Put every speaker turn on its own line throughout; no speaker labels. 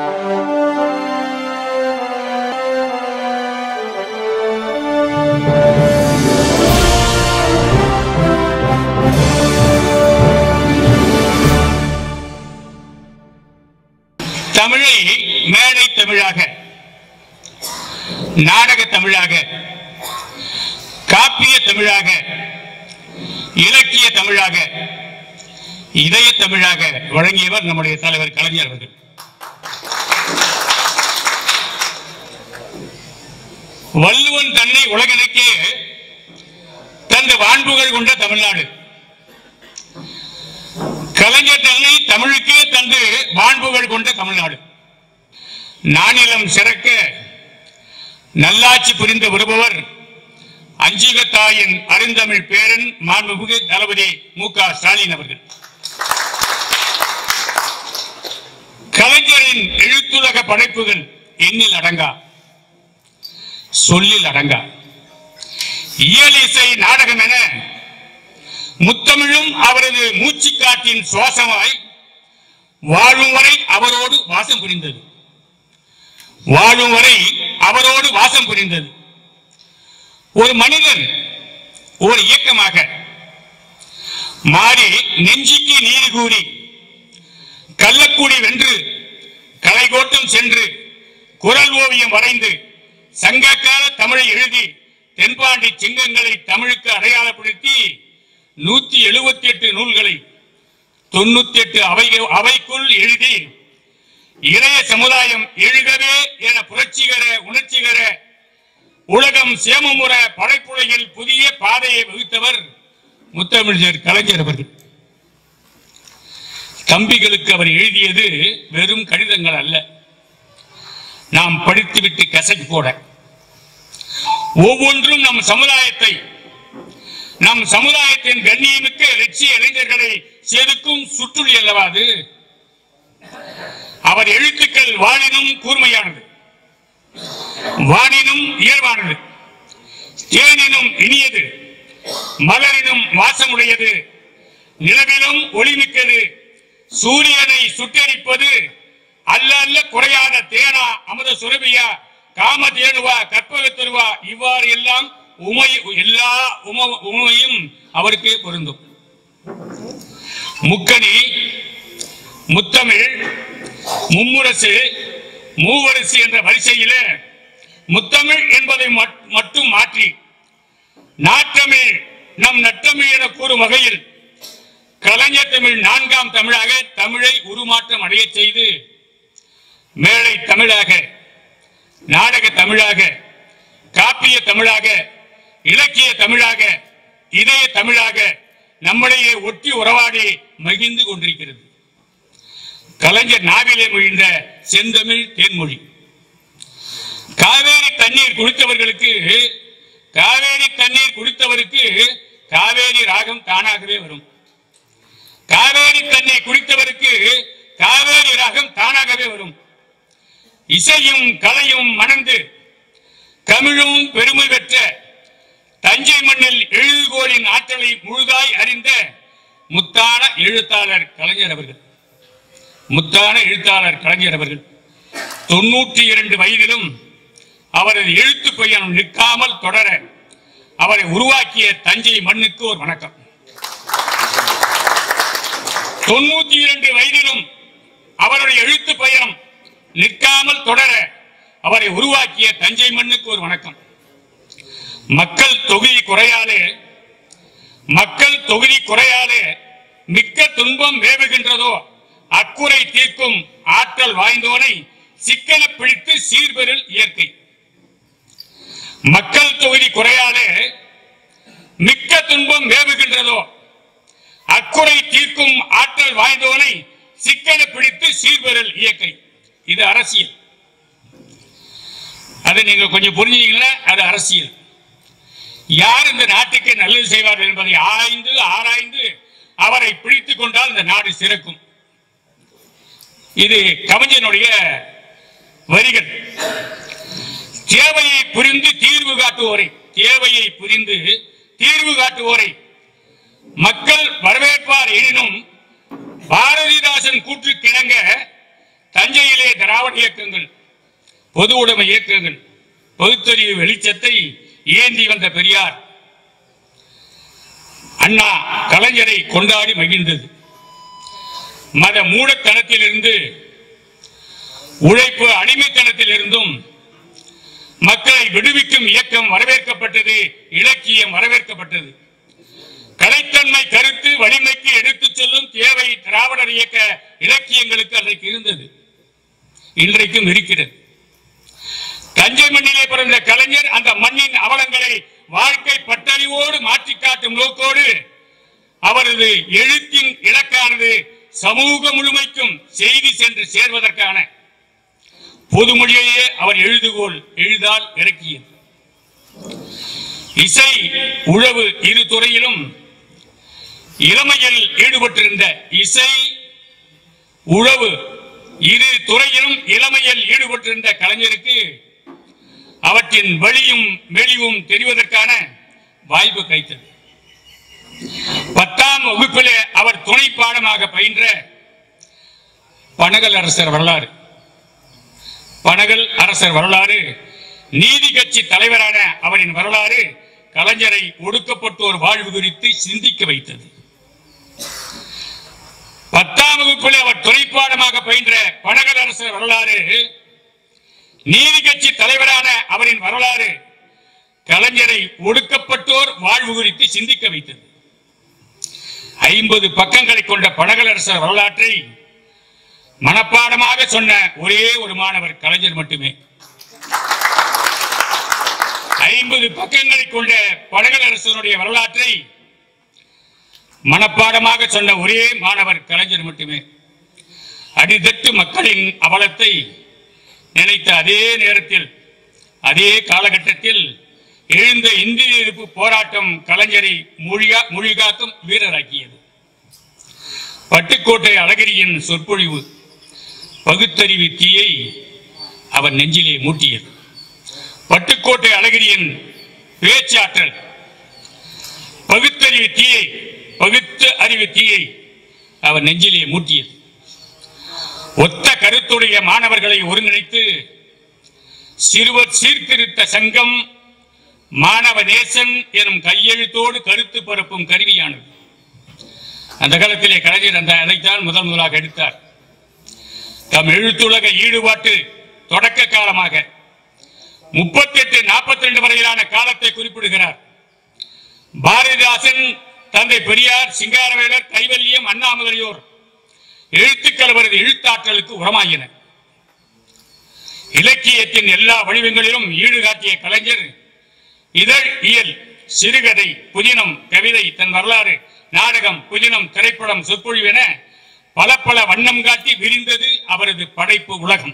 தமிழை மேடை தமிழாக நாடக தமிழாக காப்பிய தமிழாக இலக்கிய தமிழாக இதய தமிழாக வழங்கியவர் நம்முடைய தலைவர் கலைஞர் அவர்கள் வள்ளுவன் தன்னை உலகனுக்கே தந்து வான்புகள் கொண்ட தமிழ்நாடு கலைஞர் தன்னை தமிழுக்கே தந்து வான்புகள் கொண்ட தமிழ்நாடு நானிலம் சிறக்க நல்லாட்சி புரிந்து வருபவர் அஞ்சிகத்தாயின் அருந்தமிழ் பேரன் மாண்புமிகு தளபதி மு க ஸ்டாலின் அவர்கள் கலைஞரின் எழுத்துலக படைப்புகள் எண்ணில் அடங்கா சொல்லில் அடங்கா இயல் இசை நாடகம் என முத்தமிழும் அவரது மூச்சுக்காற்றின் சுவாசமாய் வாழும் வரை அவரோடு வாசம் புரிந்தது வாழும் வரை அவரோடு வாசம் புரிந்தது ஒரு மனிதன் ஒரு இயக்கமாக மாறி நெஞ்சிக்கு நீதி கூறி கள்ளக்கூடி வென்று கலைகோட்டம் சென்று குரல் ஓவியம் வரைந்து சங்ககால தமிழை எழுதி தென்பாண்டி சிங்கங்களை தமிழுக்கு அடையாளப்படுத்தி நூத்தி எழுபத்தி எட்டு நூல்களை தொண்ணூத்தி எட்டு அவை அவைக்குள் எழுதி இளைய சமுதாயம் எழுகவே என புரட்சிகர உணர்ச்சிகர உலகம் சேமமுற படைப்புலகில் புதிய பாதையை வகுத்தவர் முத்தமிழர் கலைஞர் அவர்கள் தம்பிகளுக்கு அவர் எழுதியது வெறும் கடிதங்கள் அல்ல நாம் படித்துவிட்டு கசக்கி போட ஒவ்வொன்றும் நம் சமுதாயத்தை நம் சமுதாயத்தின் கண்ணியமிக்க லட்சிய இளைஞர்களை செதுக்கும் சுற்றுலி அல்லவா அது அவர் எழுத்துக்கள் வாழினும் கூர்மையானது வானினும் இயல்பானது தேனினும் இனியது மலரினும் வாசமுடையது நிலவிலும் ஒளிமிக்கது சூரியனை சுட்டரிப்பது அல்ல அல்ல குறையாத தேனா அமுத சுரபியா காம தேனுவா கற்பக தருவா இவ்வாறு எல்லாம் உமை எல்லா உம உமையும் அவருக்கு பொருந்தும் முக்கணி முத்தமிழ் மும்முரசு மூவரசு என்ற வரிசையிலே முத்தமிழ் என்பதை மட்- மட்டும் மாற்றி நாட்டமிழ் நம் நட்டமிழ் என கூறும் வகையில் கலைஞர் தமிழ் நான்காம் தமிழாக தமிழை உருமாற்றம் அடைய செய்து மேடை தமிழாக நாடக தமிழாக காப்பிய தமிழாக இலக்கிய தமிழாக இதய தமிழாக நம்மிடையே ஒட்டி உறவாடி மகிழ்ந்து கொண்டிருக்கிறது கலைஞர் நாவிலே மொழிந்த செந்தமிழ் தேன்மொழி காவேரி தண்ணீர் குடித்தவர்களுக்கு காவேரி தண்ணீர் குடித்தவருக்கு காவேரி ராகம் தானாகவே வரும் காவேரி தண்ணீர் குடித்தவருக்கு காவேரி ராகம் தானாகவே வரும் இசையும் கலையும் மணந்து தமிழும் பெருமை பெற்ற தஞ்சை மண்ணில் எழுதுகோளின் ஆற்றலை முழுதாய் அறிந்த முத்தான எழுத்தாளர் கலைஞர் அவர்கள் முத்தான எழுத்தாளர் கலைஞர் அவர்கள் தொண்ணூற்றி இரண்டு வயதிலும் அவரது எழுத்து பயணம் நிற்காமல் தொடர அவரை உருவாக்கிய தஞ்சை மண்ணுக்கு ஒரு வணக்கம் தொண்ணூத்தி இரண்டு வயதிலும் அவருடைய எழுத்து பயணம் நிற்காமல் தொடர அவரை உருவாக்கிய தஞ்சை மண்ணுக்கு ஒரு வணக்கம் மக்கள் தொகுதி குறையாலே மக்கள் தொகுதி குறையாலே மிக்க துன்பம் வேவுகின்றதோ அக்குறை தீர்க்கும் ஆற்றல் வாய்ந்தோனை சிக்கன பிடித்து சீர்பெறல் இயற்கை மக்கள் தொகுதி குறையாலே மிக்க துன்பம் வேவுகின்றதோ அக்குறை தீர்க்கும் ஆற்றல் வாய்ந்தோனை சிக்கன பிடித்து சீர்பெறல் இயற்கை இது அரசியல் அதை நீங்க கொஞ்சம் புரிஞ்சீங்களா அது அரசியல் யார் இந்த நாட்டுக்கு நல்லது செய்வார்கள் என்பதை ஆராய்ந்து ஆராய்ந்து அவரை பிடித்துக் கொண்டால் இந்த நாடு சிறக்கும் இது கவிஞனுடைய வரிகள் தேவையை புரிந்து தீர்வு காட்டுவோரை தேவையை புரிந்து தீர்வு காட்டுவோரை மக்கள் வரவேற்பார் எனினும் பாரதிதாசன் கூற்றுக்கிணங்க தஞ்சையிலே திராவிட இயக்கங்கள் பொது உடைமை இயக்கங்கள் பகுத்தறிவு வெளிச்சத்தை ஏந்தி வந்த பெரியார் அண்ணா கலைஞரை கொண்டாடி மகிழ்ந்தது மத மூடத்தனத்திலிருந்து உழைப்பு அடிமைத்தனத்திலிருந்தும் மக்களை விடுவிக்கும் இயக்கம் வரவேற்கப்பட்டது இலக்கியம் வரவேற்கப்பட்டது கலைத்தன்மை கருத்து வலிமைக்கு எடுத்துச் செல்லும் தேவை திராவிடர் இயக்க இலக்கியங்களுக்கு அன்றைக்கு இருந்தது இன்றைக்கும் இருக்கிறது தஞ்சை மண்ணிலே பிறந்த கலைஞர் அந்த மண்ணின் அவலங்களை வாழ்க்கை பட்டறிவோடு மாற்றி காட்டும் நோக்கோடு அவரது எழுத்தின் இலக்கானது சமூக முழுமைக்கும் செய்தி சென்று சேர்வதற்கான பொதுமொழியையே அவர் எழுதுகோள் எழுதால் இறக்கியது இசை உழவு இரு துறையிலும் இளமையில் ஈடுபட்டிருந்த இசை உழவு இரு துறையிலும் இளமையில் ஈடுபட்டிருந்த கலைஞருக்கு அவற்றின் வழியும் மெலிவும் தெரிவதற்கான வாய்ப்பு கிடைத்தது பத்தாம் வகுப்பிலே அவர் துணை பாடமாக பயின்ற பனகல் அரசர் வரலாறு பனகல் அரசர் வரலாறு நீதி கட்சி தலைவரான அவரின் வரலாறு கலைஞரை ஒடுக்கப்பட்டோர் வாழ்வு குறித்து சிந்திக்க வைத்தது பத்தாம் வகுப்பில் அவர் துணைப்பாடமாக பயின்ற பனகல் அரசர் வரலாறு நீதி கட்சி தலைவரான அவரின் வரலாறு கலைஞரை ஒடுக்கப்பட்டோர் வாழ்வு குறித்து சிந்திக்க வைத்தது ஐம்பது பக்கங்களை கொண்ட பனகல் அரசர் வரலாற்றை மனப்பாடமாக சொன்ன ஒரே ஒரு மாணவர் கலைஞர் மட்டுமே ஐம்பது பக்கங்களை கொண்ட பனகல் அரசனுடைய வரலாற்றை மனப்பாடமாக சொன்ன ஒரே மாணவர் கலைஞர் மட்டுமே அடிதட்டு மக்களின் அவலத்தை நினைத்த அதே நேரத்தில் அதே காலகட்டத்தில் எழுந்த இந்திய எதிர்ப்பு போராட்டம் கலைஞரை மொழிகா மொழிகாக்கும் வீரராக்கியது பட்டுக்கோட்டை அழகிரியின் சொற்பொழிவு பகுத்தறிவு தீயை அவர் நெஞ்சிலே மூட்டியது பட்டுக்கோட்டை அழகிரியின் பேச்சாற்றல் பகுத்தறிவு தீயை பகுத்து அறிவு தீயை அவர் நெஞ்சிலே மூட்டியது ஒத்த கருத்துடைய மாணவர்களை ஒருங்கிணைத்து சிறுவர் சீர்திருத்த சங்கம் மாணவ நேசன் எனும் கையெழுத்தோடு கருத்து பரப்பும் கருவியானது அந்த காலத்திலே கலைஞர் அந்த அதைத்தான் முதல் முதலாக எடுத்தார் தம் எழுத்துலக ஈடுபாட்டு தொடக்க காலமாக முப்பத்தி எட்டு நாற்பத்தி ரெண்டு வரையிலான காலத்தை குறிப்பிடுகிறார் பாரதிதாசன் தந்தை பெரியார் சிங்காரவேலர் கைவல்யம் அண்ணா முதலியோர் எழுத்துக்கள் அவரது எழுத்தாற்றலுக்கு உரமாகின இலக்கியத்தின் எல்லா வடிவங்களிலும் ஈடுகாட்டிய கலைஞர் இதழ் இயல் சிறுகதை புதினம் கவிதை தன் வரலாறு நாடகம் புதினம் திரைப்படம் சொற்பொழிவென பல பல வண்ணம் காட்டி விரிந்தது அவரது படைப்பு உலகம்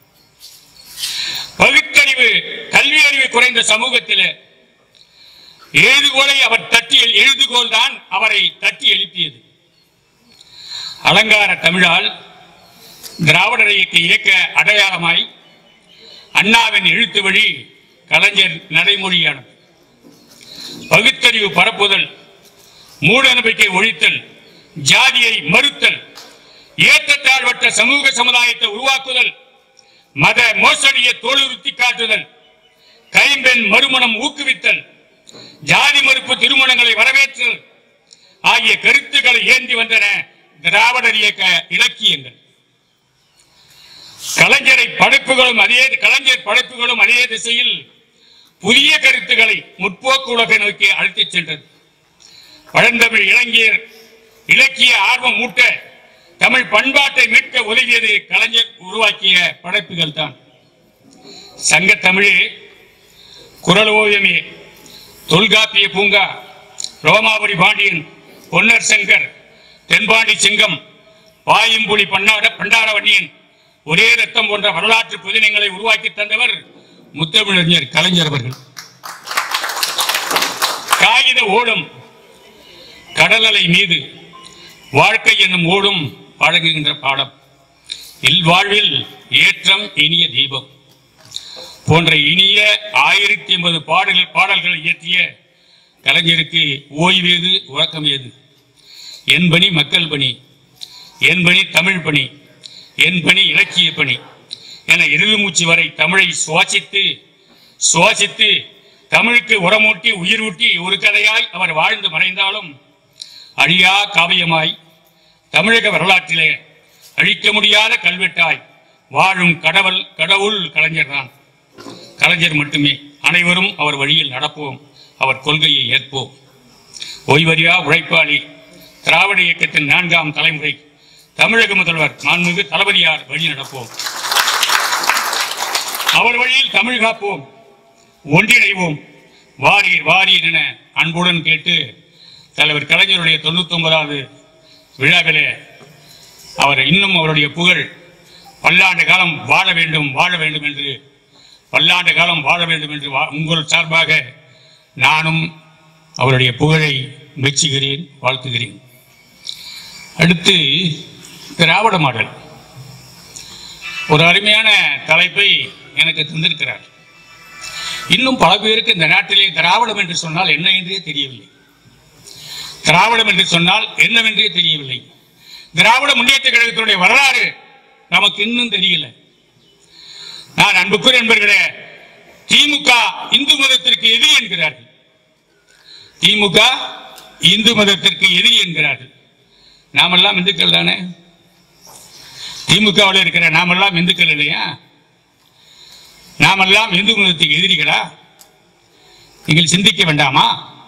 பகுத்தறிவு கல்வி அறிவு குறைந்த சமூகத்திலே எழுதுகோலை அவர் தட்டி எழுதுகோல் தான் அவரை தட்டி எழுப்பியது அலங்கார தமிழால் திராவிடர் இயக்க இயக்க அடையாளமாய் அண்ணாவின் எழுத்து வழி கலைஞர் நடைமொழியானது பகுத்தறிவு பரப்புதல் மூட நம்பிக்கை ஒழித்தல் ஜாதியை மறுத்தல் ஏற்றத்தாழ்வற்ற சமூக சமுதாயத்தை உருவாக்குதல் மத மோசடியை தோலுறுத்தி காட்டுதல் கைம்பெண் மறுமணம் ஊக்குவித்தல் ஜாதி மறுப்பு திருமணங்களை வரவேற்றல் ஆகிய கருத்துக்களை ஏந்தி வந்தன திராவிடர் இயக்க இலக்கியங்கள் கலைஞரை படைப்புகளும் அதே கலைஞர் படைப்புகளும் அதே திசையில் புதிய கருத்துக்களை முற்போக்கு உலகை நோக்கி அழைத்துச் சென்றது பழந்தமிழ் இளைஞர் இலக்கிய ஆர்வம் மூட்ட தமிழ் பண்பாட்டை மீட்க உதவியது கலைஞர் உருவாக்கிய படைப்புகள் தான் சங்க தமிழே குரல் ஓவியமே தொல்காப்பிய பூங்கா ரோமாபுரி பாண்டியன் பொன்னர் சங்கர் தென்பாண்டி சிங்கம் பாயும்புலி பன்னாட பண்டாரவண்ணியன் ஒரே ரத்தம் போன்ற வரலாற்று புதினங்களை உருவாக்கி தந்தவர் முத்தமிழறிஞர் கலைஞர் அவர்கள் காகித ஓடும் கடலலை மீது வாழ்க்கை என்னும் ஓடும் பழகுகின்ற பாடம் இல்வாழ்வில் ஏற்றம் இனிய தீபம் போன்ற இனிய ஆயிரத்தி எண்பது பாடல்கள் பாடல்களை இயற்றிய கலைஞருக்கு ஓய்வேது உறக்கம் ஏது என் பணி மக்கள் பணி என் பணி தமிழ் பணி என் பணி இலக்கிய பணி என இறுதி மூச்சு வரை தமிழை சுவாசித்து சுவாசித்து தமிழுக்கு உரமூட்டி உயிரூட்டி ஒரு கதையாய் அவர் வாழ்ந்து மறைந்தாலும் அழியா காவியமாய் தமிழக வரலாற்றிலே அழிக்க முடியாத கல்வெட்டாய் வாழும் கடவுள் கடவுள் கலைஞர் தான் கலைஞர் மட்டுமே அனைவரும் அவர் வழியில் நடப்போம் அவர் கொள்கையை ஏற்போம் ஓய்வறியா உழைப்பாளி திராவிட இயக்கத்தின் நான்காம் தலைமுறை தமிழக முதல்வர் மாண்புமிகு தளபதியார் வழி நடப்போம் அவர் வழியில் தமிழ் காப்போம் ஒன்றிணைவோம் வாரீர் வாரீர் என அன்புடன் கேட்டு தலைவர் கலைஞருடைய தொண்ணூத்தி ஒன்பதாவது விழாவிலே அவர் இன்னும் அவருடைய புகழ் பல்லாண்டு காலம் வாழ வேண்டும் வாழ வேண்டும் என்று பல்லாண்டு காலம் வாழ வேண்டும் என்று வா- உங்கள் சார்பாக நானும் அவருடைய புகழை மெச்சுகிறேன் வாழ்த்துகிறேன் அடுத்து திராவிட மாடல் ஒரு அருமையான தலைப்பை எனக்கு தந்திருக்கிறார் இன்னும் பல பேருக்கு இந்த நாட்டிலே திராவிடம் என்று சொன்னால் என்ன என்றே தெரியவில்லை திராவிடம் என்று சொன்னால் என்னவென்றே தெரியவில்லை திராவிட முன்னேற்ற கழகத்தினுடைய வரலாறு நமக்கு இன்னும் தெரியல நான் அன்புக்குரிய நண்பர்களே திமுக இந்து மதத்திற்கு எதிரி என்கிறார்கள் திமுக இந்து மதத்திற்கு எதிரி என்கிறார்கள் நாமெல்லாம் இந்துக்கள் தானே திமுகவில் இருக்கிற நாமெல்லாம் இந்துக்கள் இல்லையா நாமெல்லாம் இந்து மதத்துக்கு எதிரிகளா நீங்கள் சிந்திக்க வேண்டாமா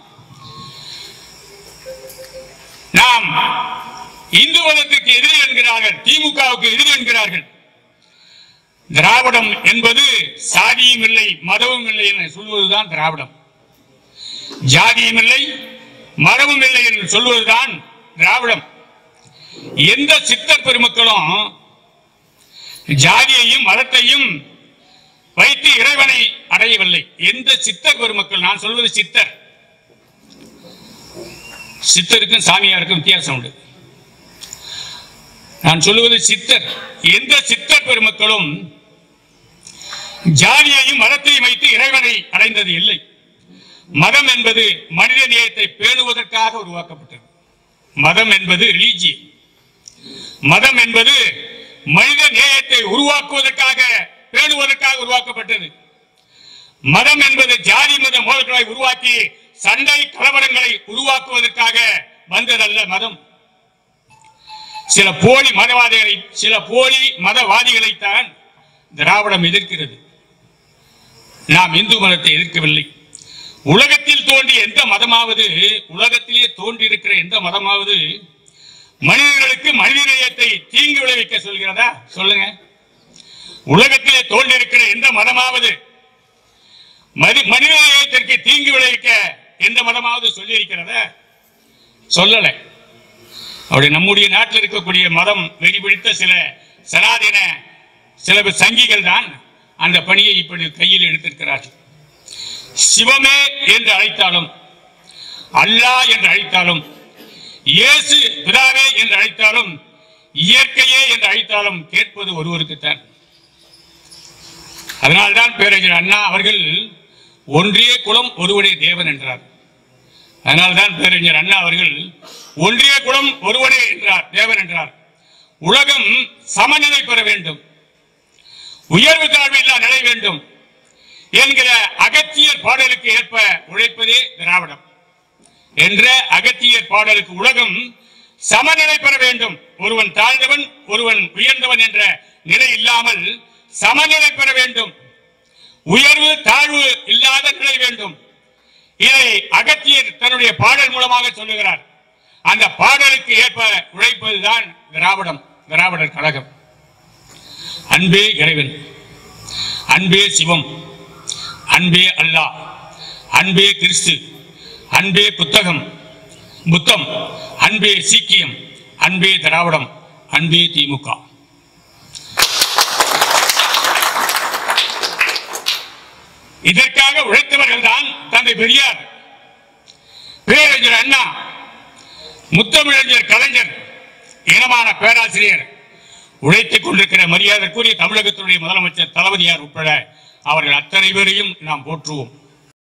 நாம் இந்து மதத்துக்கு எதிரி என்கிறார்கள் திமுகவுக்கு எதிரி என்கிறார்கள் திராவிடம் என்பது சாதியும் இல்லை மதமும் இல்லை என சொல்வதுதான் திராவிடம் ஜாதியும் இல்லை மதமும் இல்லை என்று சொல்வதுதான் திராவிடம் எந்த சித்தர் பெருமக்களும் ஜாதியையும் மதத்தையும் வைத்து இறைவனை அடையவில்லை எந்த சித்தர் பெருமக்கள் நான் சொல்வது சித்தர் சித்தருக்கும் சாமியாருக்கும் வித்தியாசம் உண்டு நான் சொல்லுவது சித்தர் எந்த சித்தர் பெருமக்களும் ஜாதியையும் மதத்தையும் வைத்து இறைவனை அடைந்தது இல்லை மதம் என்பது மனித நேயத்தை பேணுவதற்காக உருவாக்கப்பட்டது மதம் என்பது ரிலீஜியன் மதம் என்பது மனித நேயத்தை உருவாக்குவதற்காக பேணுவதற்காக உருவாக்கப்பட்டது மதம் என்பது ஜாதி மத மோதல்களை உருவாக்கி சண்டை கலவரங்களை உருவாக்குவதற்காக வந்ததல்ல மதம் சில போலி மதவாதிகளை சில போலி மதவாதிகளைத்தான் திராவிடம் எதிர்க்கிறது நாம் இந்து மதத்தை எதிர்க்கவில்லை உலகத்தில் தோன்றிய எந்த மதமாவது உலகத்திலே தோன்றி இருக்கிற எந்த மதமாவது மனிதர்களுக்கு மனித நேயத்தை தீங்கு விளைவிக்க சொல்கிறதா சொல்லுங்க உலகத்திலே தோன்றி இருக்கிற எந்த மதமாவது மதி- மனித நேயத்திற்கு தீங்கு விளைவிக்க எந்த மதமாவது சொல்லி இருக்கிறதா சொல்லலை அப்படி நம்முடைய நாட்டில் இருக்கக்கூடிய மதம் வெறி பிடித்த சில சனாதன சில சங்கிகள் தான் அந்த பணியை இப்படி கையில் எடுத்திருக்கிறார்கள் சிவமே என்று அழைத்தாலும் அல்லாஹ் என்று அழைத்தாலும் இயேசு பிதாவே என்று அழைத்தாலும் இயற்கையே என்று அழைத்தாலும் கேட்பது ஒருவருக்குத்தான் அதனால்தான் பேரறிஞர் அண்ணா அவர்கள் ஒன்றே குலம் ஒருவனே தேவன் என்றார் அதனால்தான் பேரறிஞர் அண்ணா அவர்கள் ஒன்றிய குலம் ஒருவனே என்றார் தேவன் என்றார் உலகம் சமநிலை பெற வேண்டும் உயர்வு தாழ்வு இல்லா நிலை வேண்டும் என்கிற அகத்தியர் பாடலுக்கு ஏற்ப உழைப்பதே திராவிடம் என்ற அகத்தியர் பாடலுக்கு உலகம் சமநிலை பெற வேண்டும் ஒருவன் தாழ்ந்தவன் ஒருவன் உயர்ந்தவன் என்ற நிலை இல்லாமல் சமநிலை பெற வேண்டும் உயர்வு தாழ்வு இல்லாத நிலை வேண்டும் இதை அகத்தியர் தன்னுடைய பாடல் மூலமாக சொல்லுகிறார் அந்த பாடலுக்கு ஏற்ப உழைப்பதுதான் திராவிடம் திராவிடர் கழகம் அன்பே இறைவன் அன்பே சிவம் அன்பே அல்லாஹ் அன்பே கிறிஸ்து அன்பே புத்தகம் புத்தம் அன்பே சீக்கியம் அன்பே திராவிடம் அன்பே திமுக இதற்காக உழைத்தவர்கள் தான் தந்தை பெரியார் பேரறிஞர் அண்ணா முத்தமிழறிஞர் கலைஞர் இனமான பேராசிரியர் உழைத்துக் கொண்டிருக்கிற மரியாதைக்குரிய தமிழகத்தினுடைய முதலமைச்சர் தளபதியார் உட்பட அவர்கள் அத்தனை பேரையும் நாம் போற்றுவோம்